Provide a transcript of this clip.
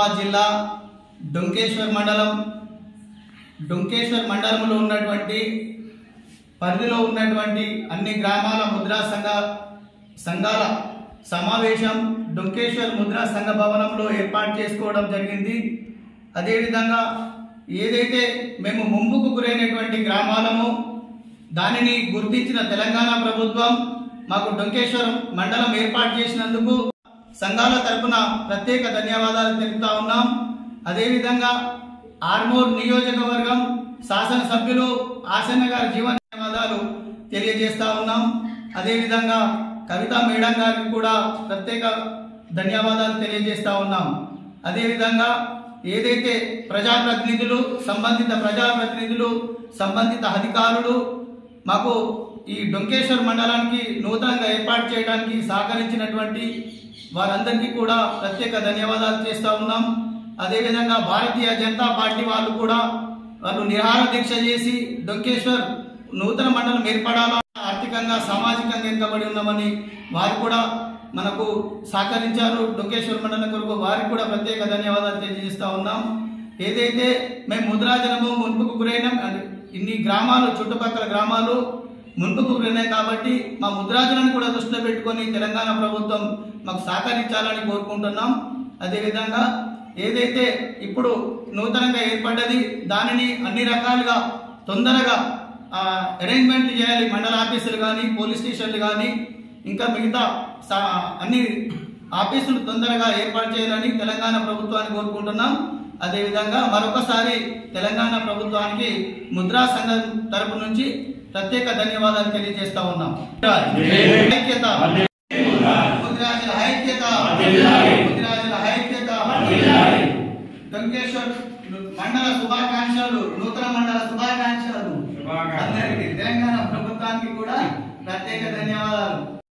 నిజామాబాద్ జిల్లా డొంకేశ్వర్ మండలం డొంకేశ్వర్ మండలంలో ఉన్నటువంటి పరిధిలో ఉన్నటువంటి అన్ని గ్రామాల ముద్రా సంఘ సంఘాల సమావేశం డొంకేశ్వర్ ముద్రా సంఘ భవనంలో ఏర్పాటు చేసుకోవడం జరిగింది అదేవిధంగా ఏదైతే మేము ముంపుకు గురైనటువంటి గ్రామాలము దానిని గుర్తించిన తెలంగాణ ప్రభుత్వం మాకు డొంకేశ్వరం మండలం ఏర్పాటు చేసినందుకు సంఘాల తరపున ప్రత్యేక ధన్యవాదాలు తెలుపుతా ఉన్నాం అదేవిధంగా ఆర్మూర్ నియోజకవర్గం శాసనసభ్యులు ఆసన్న గారి జీవన ధన్యవాదాలు తెలియజేస్తా ఉన్నాం అదేవిధంగా కవిత మేడం గారికి కూడా ప్రత్యేక ధన్యవాదాలు తెలియజేస్తా ఉన్నాం అదేవిధంగా ఏదైతే ప్రజాప్రతినిధులు సంబంధిత ప్రజాప్రతినిధులు సంబంధిత అధికారులు మాకు ఈ డొంకేశ్వర్ మండలానికి నూతనంగా ఏర్పాటు చేయడానికి సహకరించినటువంటి వారందరికీ కూడా ప్రత్యేక ధన్యవాదాలు చేస్తా ఉన్నాం అదేవిధంగా భారతీయ జనతా పార్టీ వాళ్ళు కూడా వాళ్ళు నిరాహార దీక్ష చేసి డొంకేశ్వర్ నూతన మండలం ఏర్పడాలా ఆర్థికంగా సామాజికంగా వెనుకబడి ఉన్నామని వారు కూడా మనకు సహకరించారు డొంకేశ్వర్ మండలం కొరకు వారికి కూడా ప్రత్యేక ధన్యవాదాలు తెలియజేస్తా ఉన్నాం ఏదైతే మేము ముద్రాజనము మున్పుకు గురైనాం అంటే ఇన్ని గ్రామాలు చుట్టుపక్కల గ్రామాలు మున్పుకు గురైనాయి కాబట్టి మా ముద్రాజనాన్ని కూడా దృష్టిలో పెట్టుకొని తెలంగాణ ప్రభుత్వం మాకు సహకరించాలని కోరుకుంటున్నాం అదేవిధంగా ఏదైతే ఇప్పుడు నూతనంగా ఏర్పడ్డది దానిని అన్ని రకాలుగా తొందరగా అరేంజ్మెంట్లు చేయాలి మండల ఆఫీసులు కానీ పోలీస్ స్టేషన్లు కానీ ఇంకా మిగతా సా- అన్ని ఆఫీసులు తొందరగా ఏర్పాటు చేయాలని తెలంగాణ ప్రభుత్వాన్ని కోరుకుంటున్నాం అదేవిధంగా మరొకసారి తెలంగాణ ప్రభుత్వానికి ముద్రా సంఘం తరపు నుంచి ప్రత్యేక ధన్యవాదాలు తెలియజేస్తా ఉన్నాం ఐక్యత ముద్రాజుల ఐక్యత ముద్రాజుల ఐక్యత వెంకటేశ్వర్ మండల శుభాకాంక్షలు నూతన మండల శుభాకాంక్షలు అందరికీ తెలంగాణ ప్రభుత్వానికి కూడా ప్రత్యేక ధన్యవాదాలు